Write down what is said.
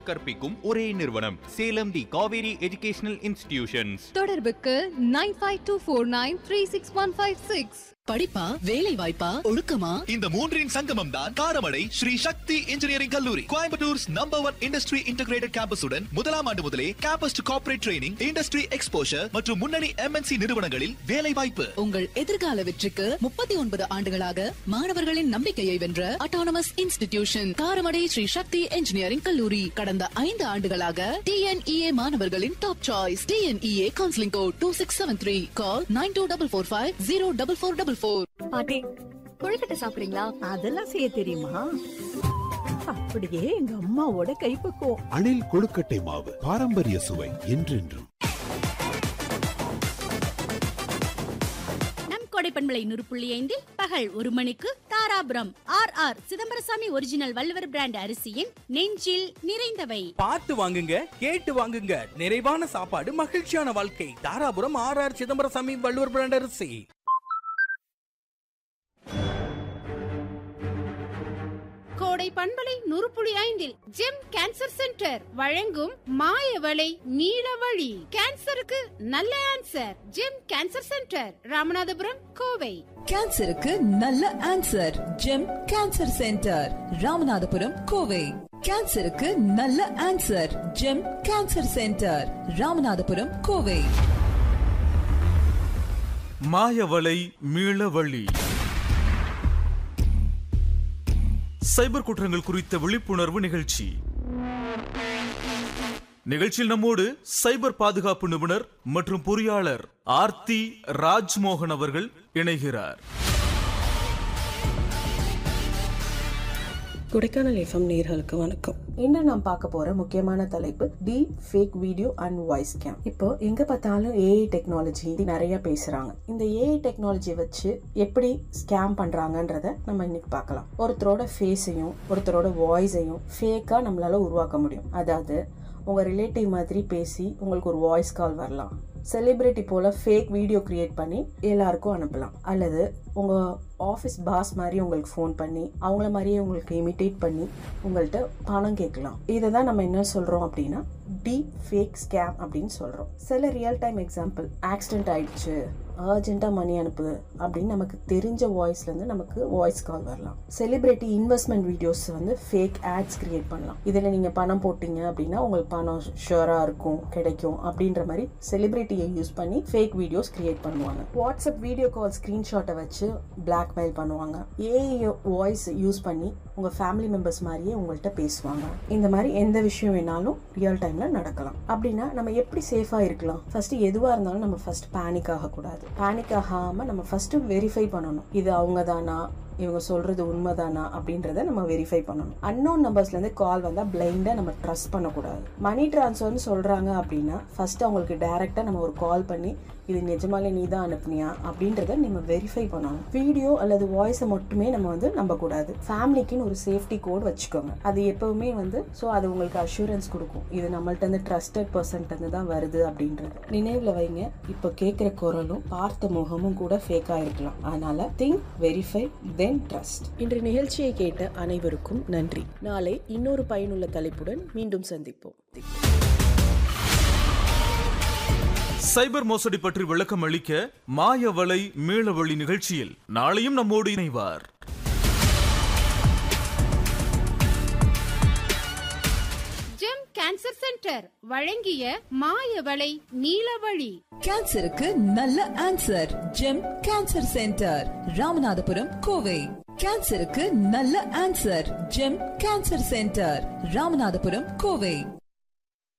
கற்பிக்கும் ஒரே நிறுவனம் Salem the Kaveri educational institutions தொடர்புக்கு nine five two four nine three six one five six படிப்பா வேலை வாய்ப்பா ஒழுக்கமா இந்த மூன்றின் சங்கமம் தான் காரமடை ஸ்ரீ சக்தி இன்ஜினியரிங் கல்லூரி Coimbatore's number one industry integrated கேம்பஸுடன் முதலாம் ஆண்டு முதலே campus to corporate training industry exposure மற்றும் முன்னணி எம்என்சி நிறுவனங்களில் வேலை வாய்ப்பு உங்கள் எதிர்கால வெற்றிக்கு முப்பத்தி ஒன்பது ஆண்டுகளாக மாணவர்களின் நம்பிக்கையை வென்ற autonomous institution Karamadai Sri Sakthi engineering கல்லூரி கடந்த ஐந்து ஆண்டுகளாக டிஎன்இஏ மாணவர்களின் top choice TNEA counselling code two six seven three call nine two double four five zero double four double four பாட்டி கொழுக்கட்டை சாப்பிடுறீங்களா அதெல்லாம் செய்ய தெரியுமா அப்படியே எங்க அம்மாவோட கைப்பக்குவம் அணில் கொழுக்கட்டை மாவு பாரம்பரிய சுவை என்றென்றும் நம் கொடைப்பண்பளை நூறு புள்ளி ஐந்தில் பகல் ஒரு மணிக்கு Dharapuram R R Chidambarasamy original Valluvar brand அரிசியின் நெஞ்சில் நிறைந்தவை பார்த்து வாங்குங்க கேட்டு வாங்குங்க நிறைவான சாப்பாடு மகிழ்ச்சியான வாழ்க்கை Dharapuram R R Chidambarasamy Valluvar brand அரிசி கோடை பண்பலை நூறு புள்ளி ஐந்தில் ஜெம் கேன்சர் சென்டர் வழங்கும் மாயவளை நீல வழி கேன்சருக்கு நல்ல answer Gem cancer centre Ramanathapuram Kovai கேன்சருக்கு நல்ல answer Gem cancer centre Ramanathapuram Kovai கேன்சருக்கு நல்ல answer Gem cancer centre Ramanathapuram Kovai மாயவலை மீளவழி சைபர் குற்றங்கள் குறித்த விழிப்புணர்வு நிகழ்ச்சி நிகழ்ச்சியில் நம்மோடு சைபர் பாதுகாப்பு நிபுணர் மற்றும் பொறியாளர் ஆர்த்தி ராஜ்மோகன் அவர்கள் இணைகிறார் கொடைக்கானல் எஃப்எம் நேர்களுக்கு வணக்கம் இன்று நாம் பார்க்க போற முக்கியமான தலைப்பு deepfake video and voice கேம் இப்போ எங்க பார்த்தாலும் ஏஐ டெக்னாலஜி நிறைய பேசுறாங்க இந்த ஏஐ டெக்னாலஜி வச்சு எப்படி ஸ்கேம் பண்றாங்கன்றத நம்ம இன்னைக்கு பார்க்கலாம் ஒருத்தரோட ஃபேஸையும் ஒருத்தரோட வாய்ஸையும் ஃபேக்கா நம்மளால உருவாக்க முடியும் அதாவது உங்க ரிலேட்டிவ் மாதிரி பேசி உங்களுக்கு ஒரு வாய்ஸ் கால் வரலாம் செலிபிரிட்டி போல ஃபேக் வீடியோ கிரியேட் பண்ணி எல்லாருக்கும் அனுப்பலாம் அல்லது உங்க ஆஃபீஸ் பாஸ் மாதிரி உங்களுக்கு ஃபோன் பண்ணி அவங்கள மாதிரியே உங்களுக்கு இமிட்டேட் பண்ணி உங்கள்கிட்ட பணம் கேட்கலாம் இதை தான் நம்ம என்ன சொல்றோம் அப்படின்னா டி ஃபேக் ஸ்கேம் அப்படின்னு சொல்றோம் சில ரியல் டைம் எக்ஸாம்பிள் ஆக்சிடென்ட் ஆயிடுச்சு அர்ஜென்ட்டாக மணி அனுப்பு அப்படின்னு நமக்கு தெரிஞ்ச வாய்ஸ்லேருந்து நமக்கு வாய்ஸ் கால் வரலாம் செலிபிரிட்டி இன்வெஸ்ட்மெண்ட் வீடியோஸ் வந்து ஃபேக் ஆட்ஸ் கிரியேட் பண்ணலாம் இதில் நீங்கள் பணம் போட்டீங்க அப்படின்னா உங்களுக்கு பணம் ஷுவராக இருக்கும் கிடைக்கும் அப்படின்ற மாதிரி செலிபிரிட்டியை யூஸ் பண்ணி ஃபேக் வீடியோஸ் கிரியேட் பண்ணுவாங்க வாட்ஸ்அப் வீடியோ கால் ஸ்க்ரீன்ஷாட்டை வச்சு பிளாக்மெயில் பண்ணுவாங்க ஏஐ வாய்ஸ் யூஸ் பண்ணி உங்கள் ஃபேமிலி மெம்பர்ஸ் மாதிரியே உங்கள்கிட்ட பேசுவாங்க இந்த மாதிரி எந்த விஷயம் வேணாலும் ரியல் டைமில் நடக்கலாம் அப்படின்னா நம்ம எப்படி சேஃபாக இருக்கலாம் ஃபர்ஸ்ட் எதுவாக இருந்தாலும் நம்ம ஃபர்ஸ்ட் பேனிக் ஆகக்கூடாது பேனிக் ஆகாமல் நம்ம ஃபர்ஸ்ட் வெரிஃபை பண்ணணும் இது அவங்க தானா இவங்க சொல்றது உண்மைதானா அப்படின்றத நம்ம வெரிஃபை பண்ணணும் அன்னோன் நம்பர்ஸ்லேருந்து கால் வந்தால் பிளைண்டாக நம்ம ட்ரஸ்ட் பண்ணக்கூடாது மணி ட்ரான்ஸ்ஃபர்னு சொல்கிறாங்க அப்படின்னா ஃபர்ஸ்ட் அவங்களுக்கு டைரெக்டாக நம்ம ஒரு கால் பண்ணி இது நிஜமாலே நீ தான் அனுப்புனியா அப்படின்றத நம்ம வெரிஃபை பண்ணணும் வீடியோ அல்லது வாய்ஸை மட்டுமே நம்ம வந்து நம்பக்கூடாது ஃபேமிலிக்குன்னு ஒரு சேஃப்டி கோட் வச்சுக்கோங்க அது எப்பவுமே வந்து ஸோ அது உங்களுக்கு அஷூரன்ஸ் கொடுக்கும் இது நம்மள்ட்ட இருந்து ட்ரஸ்டட் பர்சன்ட் தான் வருது அப்படின்றது நினைவில் வைங்க இப்போ கேட்குற குரலும் பார்த்த முகமும் கூட ஃபேக்காக இருக்கலாம் அதனால திங்க் வெரிஃபை தென் ட்ரஸ்ட் இன்று நிகழ்ச்சியை கேட்ட அனைவருக்கும் நன்றி நாளை இன்னொரு பயனுள்ள தலைப்புடன் மீண்டும் சந்திப்போம் சைபர் மோசடி பற்றி விளக்கம் அளிக்க மாயவலை மீளவழி நிகழ்ச்சியில் நாளையும் நம்மோடு இணைவார் ஜெம் கேன்சர் சென்டர் வழங்கிய மாயவளை நீல வழி கேன்சருக்கு நல்ல answer Gem cancer centre Ramanathapuram Kovai கேன்சருக்கு நல்ல answer Gem cancer centre Ramanathapuram Kovai